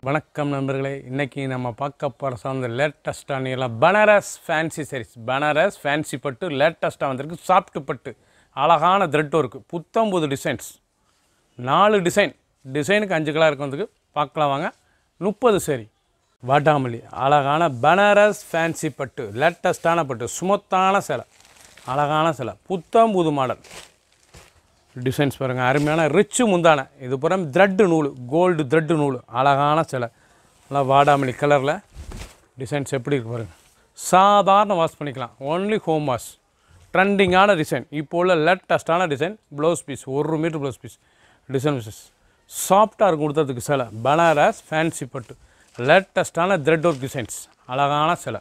வணக்கம் நண்பர்களே இன்றைக்கி நம்ம பார்க்க போகிற சார்ந்த லேட்டஸ்ட்டான எல்லாம் Banaras fancy sarees Banaras fancy பட்டு லேட்டஸ்ட்டாக வந்திருக்கு சாஃப்ட் பட்டு அழகான த்ரெட் ஒர்க்கு புத்தம் புது டிசைன்ஸ் நாலு டிசைன் டிசைனுக்கு அஞ்சு கலர் இருக்கிறதுக்கு பார்க்கலாம் வாங்க முப்பது சரி வாட்டாமல்லி அழகான பனாரஸ் ஃபேன்சி பட்டு லேட்டஸ்ட்டான பட்டு சுமத்தான சேலை அழகான சேலை புத்தம் புது மாடல் டிசைன்ஸ் பாருங்கள் அருமையான ரிச்சு முந்தான இது புறம் த்ரெட்டு நூல் கோல்டு த்ரெட்டு நூல் அழகான சிலை நல்லா வாடாமல்லி கலரில் டிசைன்ஸ் எப்படி இருக்கு பாருங்கள் சாதாரண வாஷ் பண்ணிக்கலாம் ஒன்லி ஹோம் வாஷ் ட்ரெண்டிங்கான டிசைன் இப்போ உள்ள லேட்டஸ்டான டிசைன் ப்ளவுஸ் பீஸ் ஒரு metre blouse piece design pieces சாஃப்டாக இருக்கும் கொடுத்ததுக்கு சிலை பனாரஸ் ஃபேன்சி பட்டு லேட்டஸ்டான த்ரெட் ஒர்க் டிசைன்ஸ் அழகான சிலை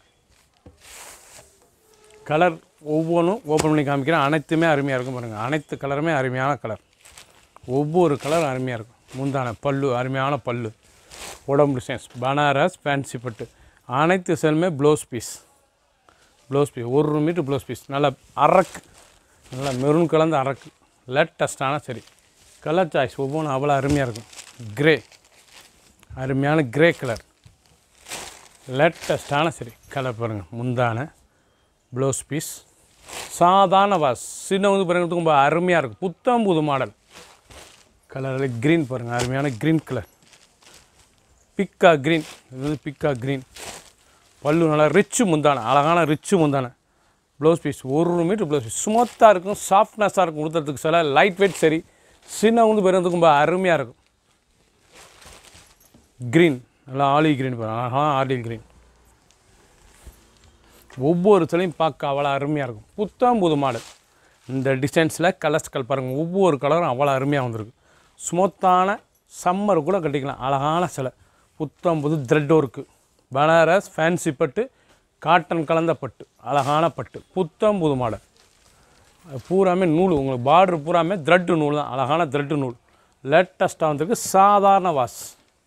கலர் ஒவ்வொன்றும் ஓப்பன் பண்ணி காமிக்கிறேன் அனைத்துமே அருமையாக இருக்கும் பாருங்கள் அனைத்து கலருமே அருமையான கலர் ஒவ்வொரு கலரும் அருமையாக இருக்கும் முந்தான பல்லு அருமையான பல்லு உடம்பு டிசைன்ஸ் பனாரஸ் ஃபேன்சி பட்டு அனைத்து செல்லுமே ப்ளவுஸ் பீஸ் ப்ளவுஸ் பீஸ் ஒரு மீட்டர் ப்ளவுஸ் பீஸ் நல்லா அரக்கு நல்லா மெரூன் கலந்த அரக்கு லேட்டஸ்டான சரி கலர் சாய்ஸ் ஒவ்வொன்றும் அவ்வளோ அருமையாக இருக்கும் கிரே அருமையான கிரே கலர் லேட்டஸ்டான சரி கலர் பாருங்கள் முந்தான ப்ளவுஸ் பீஸ் சாதாரண வாஸ் சின்ன வந்து பாருங்கிறதுக்கு ரொம்ப அருமையாக இருக்கும் புத்தம் புது மாடல் கலரில் க்ரீன் பாருங்கள் அருமையான க்ரீன் கலர் பிக்கா க்ரீன் இது வந்து பிக்கா க்ரீன் பல்லு நல்லா ரிச்சு முந்தான அழகான ரிச்சு முந்தான ப்ளவுஸ் பீஸ் ஒரு மீட்டர் ப்ளவுஸ் பீஸ் ஸ்மூத்தாக இருக்கும் சாஃப்ட்னஸாக இருக்கும் கொடுத்ததுக்கு சில லைட் வெயிட் சரி சின்ன வந்து பாருங்கிறதுக்கு ரொம்ப அருமையாக இருக்கும் க்ரீன் நல்லா ஆலிவ் க்ரீன் பாருங்கள் அழகான ஆலிவ் க்ரீன் ஒவ்வொரு சிலையும் பார்க்க அவ்வளோ அருமையாக இருக்கும் புத்தம் புது மாடல் இந்த டிசைன்ஸில் கலர்ஸ்கள் பாருங்கள் ஒவ்வொரு கலரும் அவ்வளோ அருமையாக வந்திருக்கு ஸ்மூத்தான சம்மர் கூட கட்டிக்கலாம் அழகான சிலை புத்தம் புது த்ரெட் ஒர்க்கு பனாரஸ் ஃபேன்சி பட்டு காட்டன் கலந்த பட்டு அழகான பட்டு புத்தம் புது மாடல் அது பூராமே நூல் உங்களுக்கு பார்டர் பூராமே த்ரெட்டு நூல் தான் அழகான த்ரெட்டு நூல் லேட்டஸ்ட்டாக வந்திருக்கு சாதாரண வாஷ்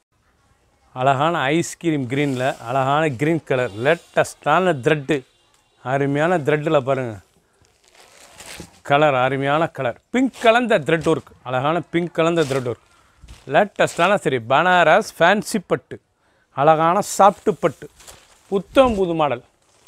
அழகான ஐஸ்கிரீம் க்ரீனில் அழகான க்ரீன் கலர் லேட்டஸ்டான த்ரெட்டு அருமையான த்ரெட்டில் பாருங்கள் கலர் அருமையான கலர் பிங்க் கலந்த த்ரெட் ஒர்க் அழகான பிங்க் கலந்த த்ரெட் ஒர்க் லேட்டஸ்டான சரி பனாரஸ் ஃபேன்சி பட்டு அழகான சாஃப்ட்டு பட்டு புத்தம் புது மாடல்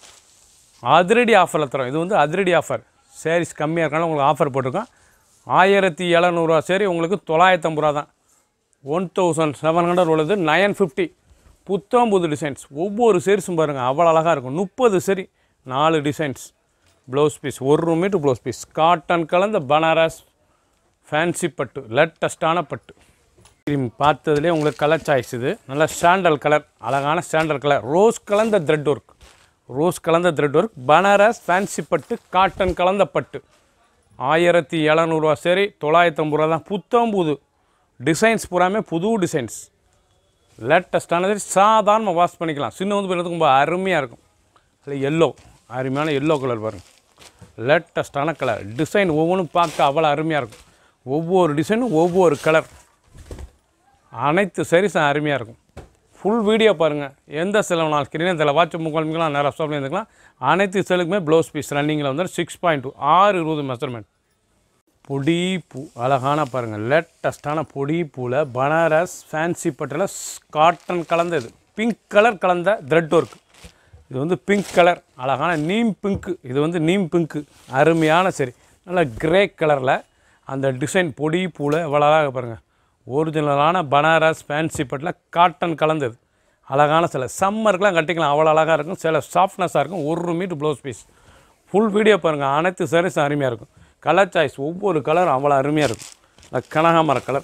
அதிரடி ஆஃபரில் தரோம் இது வந்து அதிரடி ஆஃபர் சாரீஸ் கம்மியாக இருக்கனால உங்களுக்கு ஆஃபர் போட்டிருக்கோம் ஆயிரத்தி எழுநூறுவா சரி உங்களுக்கு தொள்ளாயிரத்தம்பது ரூபா தான் ஒன் தௌசண்ட் செவன் ஹண்ட்ரட் உள்ளது நயன் ஃபிஃப்டி புத்தம் புது டிசைன்ஸ் ஒவ்வொரு சீரிஸும் பாருங்கள் அவ்வளோ அழகாக இருக்கும் முப்பது சரி நாலு டிசைன்ஸ் ப்ளவுஸ் பீஸ் ஒரு மீட்டர் ப்ளவுஸ் பீஸ் காட்டன் கலந்த பனாரஸ் ஃபேன்சி பட்டு லேட்டஸ்டான பட்டு கிரீம் பார்த்ததுலேயே உங்களுக்கு கலர் சாய்ஸ் இது நல்ல சாண்டல் கலர் அழகான சாண்டல் கலர் ரோஸ் கலந்த த்ரெட் ஒர்க் ரோஸ் கலந்த த்ரெட் ஒர்க் பனாரஸ் ஃபேன்சி பட்டு காட்டன் கலந்த பட்டு ஆயிரத்தி எழுநூறுவா சரி தொள்ளாயிரத்தி ஐம்பது ரூபா தான் புத்தம் புது டிசைன்ஸ் பூராமே புது டிசைன்ஸ் லேட்டஸ்டானது சாதாரணமாக வாஷ் பண்ணிக்கலாம் சின்ன வந்து பண்ணுறதுக்கு ரொம்ப அருமையாக இருக்கும் அதில் எல்லோ அருமையான எல்லோ கலர் பாருங்கள் லேட்டஸ்டான கலர் டிசைன் ஒவ்வொன்றும் பார்க்க அவ்வளோ அருமையாக இருக்கும் ஒவ்வொரு டிசைனும் ஒவ்வொரு கலர் அனைத்து சரிஸும் அருமையாக இருக்கும் ஃபுல் வீடியோ பாருங்கள் எந்த செலவு நாள் ஸ்க்ரீன் இதில் வாட்ச் முக்கால்மிக்கலாம் நேரம் ஸ்டாப்ல இருந்துக்கலாம் அனைத்து செலுக்குமே ப்ளவுஸ் பீஸ் ரன்னிங்கில் வந்து சிக்ஸ் பாயிண்ட் டூ ஆறு இருபது மெஷர்மெண்ட் பொடி பூ அழகான பாருங்கள் லேட்டஸ்டான பொடி பூவில் பனாரஸ் ஃபேன்சி பட்டில் காட்டன் கலந்தது பிங்க் கலர் கலந்த த்ரெட் ஒர்க் இது வந்து பிங்க் கலர் அழகான நீம் பிங்க்கு இது வந்து நீம் பிங்க்கு அருமையான சரி நல்ல கிரே கலரில் அந்த டிசைன் பொடி பூவில் இவ்வளோ அழகாக பாருங்கள் ஒரிஜினலான பனாரஸ் ஃபேன்சி பட்டில் காட்டன் கலந்தது அழகான சில சம்மருக்குலாம் கட்டிக்கலாம் அவ்வளோ அழகாக இருக்கும் சில சாஃப்ட்னஸாக இருக்கும் ஒரு metre blouse piece full video பாருங்கள் அனைத்து சாரீஸும் அருமையாக இருக்கும் கலர் சாய்ஸ் ஒவ்வொரு கலரும் அவ்வளோ அருமையாக இருக்கும் இந்த கனகாமர கலர்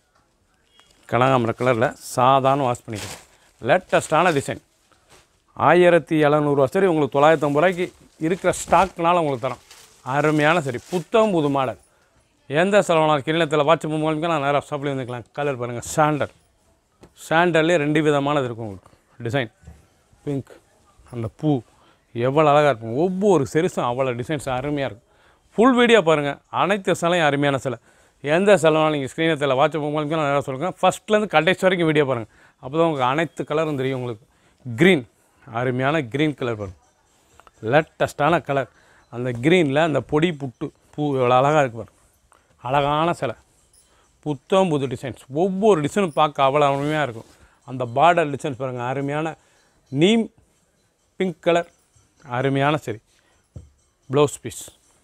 கனகாமர கலரில் சாதாரண வாஷ் பண்ணிக்கலாம் லேட்டஸ்டான டிசைன் ஆயிரத்தி எழுநூறுவா சரி உங்களுக்கு தொள்ளாயிரத்தி ஐம்பது ரூபாய்க்கு இருக்கிற ஸ்டாக்னால உங்களுக்கு தரோம் அருமையான சரி புத்தம் புது மாடல் எந்த செலவான கிண்ணத்தில் வாட்ச் மூலியமாக நான் நேராக ஷாப்லேயே வந்துக்கலாம் கலர் பாருங்கள் சாண்டல் சாண்டல்லே ரெண்டு விதமானது இருக்கும் உங்களுக்கு டிசைன் பிங்க் அந்த பூ எவ்வளோ அழகாக இருக்கும் ஒவ்வொரு செரிசும் அவ்வளோ டிசைன்ஸ் அருமையாக இருக்கும் ஃபுல் வீடியோ பாருங்கள் அனைத்து சிலையும் அருமையான சிலை எந்த செலவாலும் நீங்கள் ஸ்க்ரீனத்தில் வாட்ச் மூலியமாக நான் நேராக சொல்லுங்கள் ஃபஸ்ட்லேருந்து கடைசி வரைக்கும் வீடியோ பாருங்கள் அப்போ தான் உங்களுக்கு அனைத்து கலரும் தெரியும் உங்களுக்கு க்ரீன் அருமையான க்ரீன் கலர் பாருங்கள் லேட்டஸ்டான கலர் அந்த க்ரீனில் அந்த பொடி புட்டு பூ எவ்வளோ அழகாக இருக்கு பாருங்க அழகான சிலை புத்தம் புது டிசைன்ஸ் ஒவ்வொரு டிசைனும் பார்க்க அவ்வளோ அருமையாக இருக்கும் அந்த பார்டர் டிசைன்ஸ் பாருங்கள் அருமையான நீம் பிங்க் கலர் அருமையான சரி ப்ளவுஸ் பீஸ்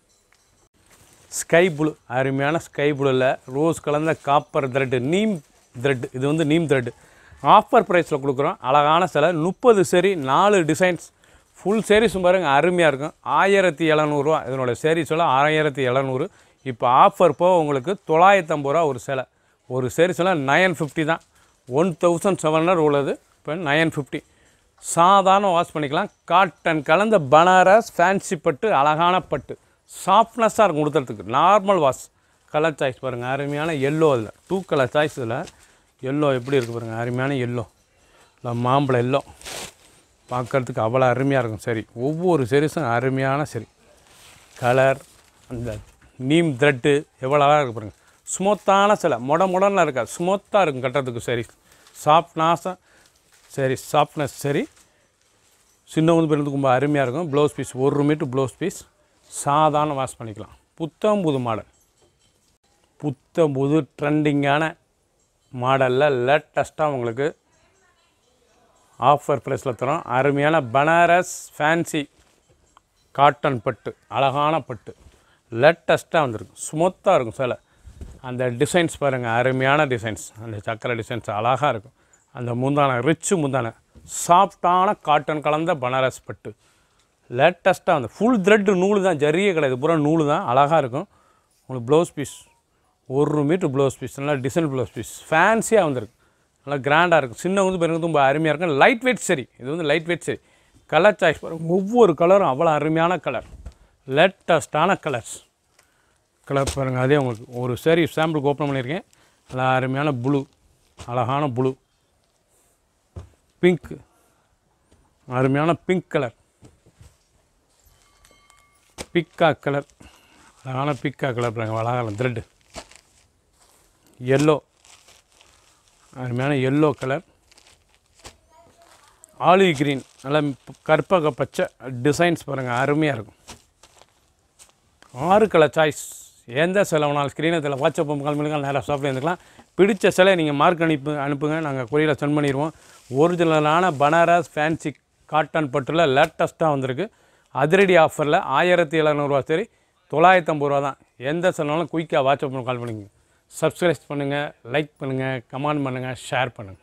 ஸ்கை ப்ளூ அருமையான ஸ்கை ப்ளூவில் ரோஸ் கலந்த காப்பர் த்ரெட்டு நீம் த்ரெட் இது வந்து நீம் த்ரெட் ஆஃபர் ப்ரைஸில் கொடுக்குறோம் அழகான சிலை முப்பது சரி நாலு டிசைன்ஸ் ஃபுல் சேரீஸ் பாருங்க அருமையாக இருக்கும் ஆயிரத்தி எழுநூறுவா இதனோட சேரீஸ் எல்லாம் ஆயிரத்தி எழுநூறு இப்போ ஆஃபர் போக உங்களுக்கு தொள்ளாயிரத்தம்பது ரூபா ஒரு சேலை ஒரு சேரீஸ் எல்லாம் நயன் ஃபிஃப்டி தான் ஒன் தௌசண்ட் செவன் ஹண்ட்ரட் உள்ளது இப்போ நயன் ஃபிஃப்டி சாதாரண வாஷ் பண்ணிக்கலாம் காட்டன் கலந்த பனாரஸ் ஃபேன்சி பட்டு அழகான பட்டு சாஃப்ட்னஸாக இருக்கும் உடுத்துறதுக்கு நார்மல் வாஷ் கலர் சாய்ஸ் பாருங்கள் அருமையான எல்லோ அதில் டூ கலர் சாய்ஸ் இதில் எல்லோ எப்படி இருக்குது பாருங்கள் அருமையான எல்லோ இல்லை மாம்பழம் எல்லோ பார்க்கறதுக்கு அவ்வளோ அருமையாக இருக்கும் சரி ஒவ்வொரு செரிஸும் அருமையான சரி கலர் அந்த நீம் த்ரெட்டு எவ்வளோ அழகாக இருக்கு பாருங்க ஸ்மூத்தான சிலை மொட மொடன்னு இருக்கா ஸ்மூத்தாக இருக்கும் கட்டுறதுக்கு சரி சாஃப்ட்னாஸாக சரி சாஃப்ட்னஸ் சரி சின்ன வந்து பிறந்து ரொம்ப அருமையாக இருக்கும் ப்ளவுஸ் பீஸ் ஒரு மீட்டர் ப்ளவுஸ் பீஸ் சாதாரண வாஷ் பண்ணிக்கலாம் புத்தம் புது மாடல் புத்தம் புது ட்ரெண்டிங்கான மாடலில் லேட்டஸ்ட்டாக உங்களுக்கு ஆஃபர் ப்ரைஸில் தரோம் அருமையான பனாரஸ் ஃபேன்சி காட்டன் பட்டு அழகான பட்டு லேட்டஸ்ட்டாக வந்திருக்கு ஸ்மூத்தாக இருக்கும் சில அந்த டிசைன்ஸ் பாருங்கள் அருமையான டிசைன்ஸ் அந்த சக்கரை டிசைன்ஸ் அழகாக இருக்கும் அந்த முந்தான ரிச்சு முந்தான சாஃப்டான காட்டன் கலந்த பனாரஸ் பட்டு லேட்டஸ்ட்டாக வந்து ஃபுல் த்ரெட்டு நூல் தான் ஜரியே கிடையாது பூரா நூல் தான் அழகாக இருக்கும் உங்களுக்கு ப்ளவுஸ் பீஸ் ஒரு மீட்ரு ப்ளவுஸ் பீஸ் நல்லா டிசைன் ப்ளவுஸ் பீஸ் ஃபேன்சியாக வந்திருக்கு நல்லா கிராண்டாக இருக்கும் சின்ன வந்து பெருங்க ரொம்ப அருமையாக இருக்கும் லைட் வெயிட் சரி இது வந்து லைட் வெயிட் சரி கலர் சாய்ஸ் பாருங்க ஒவ்வொரு கலரும் அவ்வளோ அருமையான கலர் லேட்டஸ்டான கலர்ஸ் கலர் பாருங்கள் அதே உங்களுக்கு ஒரு சரி சாம்பிளுக்கு ஓப்பன் பண்ணியிருக்கேன் நல்லா அருமையான ப்ளூ அழகான ப்ளூ பிங்க் அருமையான பிங்க் கலர் பிக்கா கலர் அழகான பிக்கா கலர் பாருங்க அழகான த்ரெட்டு எல்லோ அருமையான எல்லோ கலர் ஆலிவ் கிரீன் நல்லா கற்பக பச்சை டிசைன்ஸ் பாருங்கள் அருமையாக இருக்கும் ஆறு கலர் சாய்ஸ் எந்த சிலை வேணாலும் ஸ்க்ரீனை இதில் வாட்ஸ்அப் கால் பண்ணுங்க நேராக ஷாப்பில் இருந்துக்கலாம் பிடிச்ச சிலை நீங்கள் மார்க் அனுப்பு அனுப்புங்க நாங்கள் கொரியரில் சென்ட் பண்ணிடுவோம் ஒரிஜினலான பனாரஸ் ஃபேன்சி காட்டன் பட்டில் லேட்டஸ்ட்டாக வந்திருக்கு அதிரடி ஆஃபரில் ஆயிரத்தி எழுநூறுவா சரி தொள்ளாயிரத்தம்பது ரூபா தான் எந்த சிலைனாலும் குயிக்காக வாட்ஸ்அப் கால் பண்ணுங்க சப்ஸ்கிரைப் பண்ணுங்கள் லைக் பண்ணுங்கள் கமெண்ட் பண்ணுங்கள் ஷேர் பண்ணுங்கள்